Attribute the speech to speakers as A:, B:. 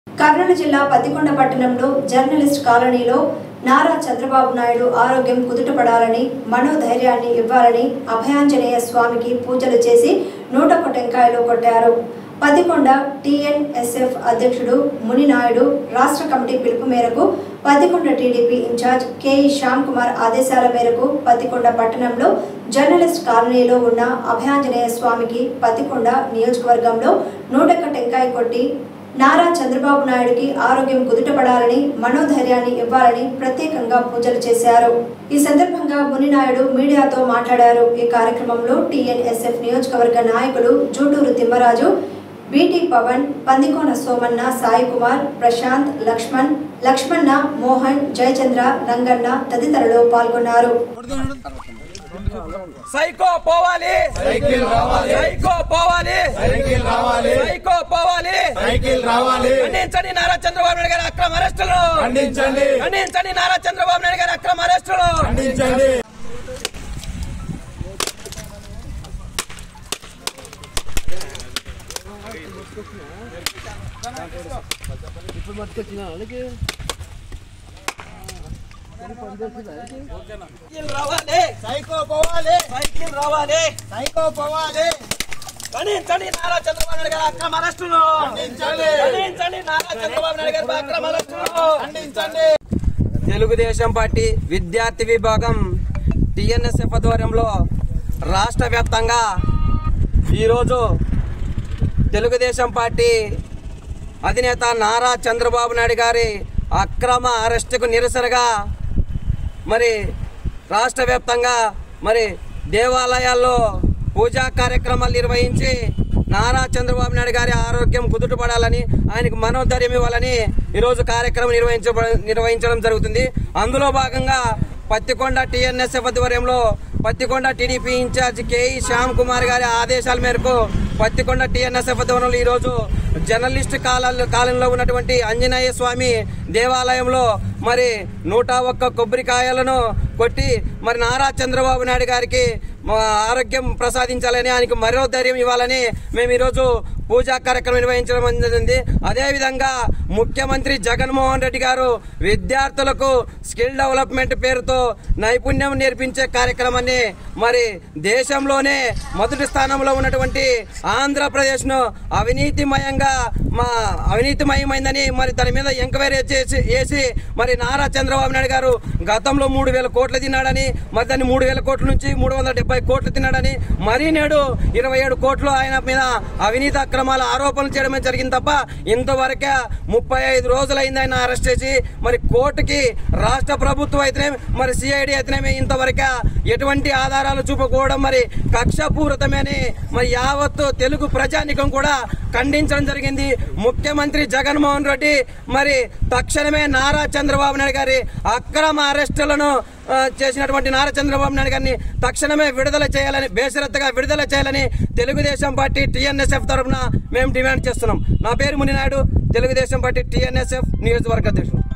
A: కర్నూలు జిల్లా పత్తికొండ పట్టణంలో జర్నలిస్ట్ కాలనీలో నారా చంద్రబాబు నాయుడు ఆరోగ్యం కుదుటపడాలని మనోధైర్యాన్ని ఇవ్వాలని అభయాంజనేయ స్వామికి పూజలు చేసి నూట ఒక్క టెంకాయలు కొట్టారు పత్తికొండ టీఎన్ఎస్ఎఫ్ అధ్యక్షుడు మునినాయుడు రాష్ట్ర కమిటీ పిలుపు మేరకు Pattikonda TDP in charge K E Shyam Kumar ఆదేశాల మేరకు పత్తికొండ పట్టణంలో జర్నలిస్ట్ కాలనీలో ఉన్న అభయాంజనేయ స్వామికి పత్తికొండ నియోజకవర్గంలో నూటొక్క టెంకాయ కొట్టి నారా చంద్రబాబు నాయుడుకి ఆరోగ్యం కుదుటపడాలని మనోధైర్యాన్ని ఇవ్వాలని ప్రత్యేకంగా పూజలు చేశారు ఈ సందర్భంగా మునినాయుడు మీడియాతో మాట్లాడారు ఈ కార్యక్రమంలో టీఎన్ఎస్ఎఫ్ నియోజకవర్గ నాయకులు జూటూరు తిమ్మరాజు బీటీ పవన్ పందికోన సోమన్న సాయి కుమార్ ప్రశాంత్ లక్ష్మణ్ లక్ష్మణ మోహన్ జయచంద్ర రంగన్న తదితరులు పాల్గొన్నారు
B: సైకో పోవాలి
C: సైకిల్ రావాలి
B: సైకో పోవాలి
C: సైకిల్ రావాలి
B: సైకో పోవాలి
C: సైకిల్ రావాలి
B: ఖండించండి నారా చంద్రబాబు నాయుడు గారి అక్రమ అరెస్టులు
C: ఖండించండి
B: ఖండించండి నారా చంద్రబాబు నాయుడు గారి అక్రమ అరెస్టులు
C: ఖండించండి
B: సైకిల్ రావాలి
C: సైకో పోవాలి
B: సైకిల్ రావాలి
C: సైకో పోవాలి
B: ఖండించండి నారా చంద్రబాబు నాయుడు గారి అక్రమ అరెస్టులు
C: ఖండించండి.
B: ఖండించండి నారా చంద్రబాబు నాయుడు గారి అక్రమ అరెస్టులు
C: ఖండించండి
B: తెలుగుదేశం పార్టీ విద్యార్థి విభాగం టిఎన్ఎస్ఎఫ్ ఆధ్వర్యంలో రాష్ట్ర వ్యాప్తంగా ఈరోజు తెలుగుదేశం పార్టీ అధినేత నారా చంద్రబాబు నాయుడు గారి అక్రమ అరెస్టుకు నిరసనగా మరి రాష్ట్ర వ్యాప్తంగా మరి దేవాలయాల్లో పూజా కార్యక్రమాలు నిర్వహించి నారా చంద్రబాబు నాయుడు గారి ఆరోగ్యం కుదుటపడాలని ఆయనకు మనోధైర్యం ఇవ్వాలని ఈరోజు కార్యక్రమం నిర్వహించ నిర్వహించడం జరుగుతుంది అందులో భాగంగా పత్తికొండ టీఎన్ఎస్ఎఫ్ ఆధ్వర్యంలో Pattikonda TDP in charge K E Shyam Kumar గారి ఆదేశాల మేరకు పత్తికొండ టీఎన్ఎస్ఎఫ్ ఆధ్వర్యంలో ఈరోజు జర్నలిస్ట్ కాలంలో కాలంలో ఉన్నటువంటి ఆంజనేయ స్వామి దేవాలయంలో మరి నూట ఒక్క కొబ్బరికాయలను కొట్టి మరి నారా చంద్రబాబు నాయుడు గారికి మా ఆరోగ్యం ప్రసాదించాలని ఆయనకు మరో ధైర్యం ఇవ్వాలని మేము ఈరోజు పూజా కార్యక్రమం నిర్వహించడం జరిగింది అదేవిధంగా ముఖ్యమంత్రి జగన్మోహన్ రెడ్డి గారు విద్యార్థులకు స్కిల్ డెవలప్మెంట్ పేరుతో నైపుణ్యం నేర్పించే కార్యక్రమాన్ని మరి దేశంలోనే మొదటి స్థానంలో ఉన్నటువంటి ఆంధ్రప్రదేశ్ను అవినీతిమయంగా మా అవినీతిమయమైందని మరి దాని మీద ఎంక్వైరీ చేసి వేసి మరి నారా చంద్రబాబు నాయుడు గారు గతంలో మూడు వేల కోట్లు తిన్నాడని మరి దాన్ని మూడు వేల కోట్ల నుంచి మూడు వందల డెబ్బై కోట్లు తిన్నాడని మరీ నేడు ఇరవై ఏడు కోట్లు ఆయన మీద అవినీతి అక్రమాల ఆరోపణలు చేయడమే జరిగింది తప్ప ఇంతవరకే ముప్పై ఐదు రోజులైంది ఆయన అరెస్ట్ చేసి మరి కోర్టుకి రాష్ట్ర ప్రభుత్వం అయితేనే మరి సిఐడి అయితేనేమి ఇంతవరకు ఎటువంటి ఆధారాలు చూపకపోవడం మరి కక్షపూరితమని మరి యావత్తు తెలుగు ప్రజానికం కూడా ఖండించడం జరిగింది ముఖ్యమంత్రి జగన్మోహన్ రెడ్డి మరి తక్షణమే నారా చంద్రబాబు నాయుడు గారి అక్రమ అరెస్టులను ఆ, చేసినటువంటి నారా చంద్రబాబు నాయుడు గారిని తక్షణమే విడుదల చేయాలని బేషరత్తుగా విడుదల చేయాలని తెలుగుదేశం పార్టీ టీఎన్ఎస్ఎఫ్ తరఫున మేము డిమాండ్ చేస్తున్నాం నా పేరు మునినాయుడు తెలుగుదేశం పార్టీ టీఎన్ఎస్ఎఫ్ నియోజకవర్గ అధ్యక్షుడు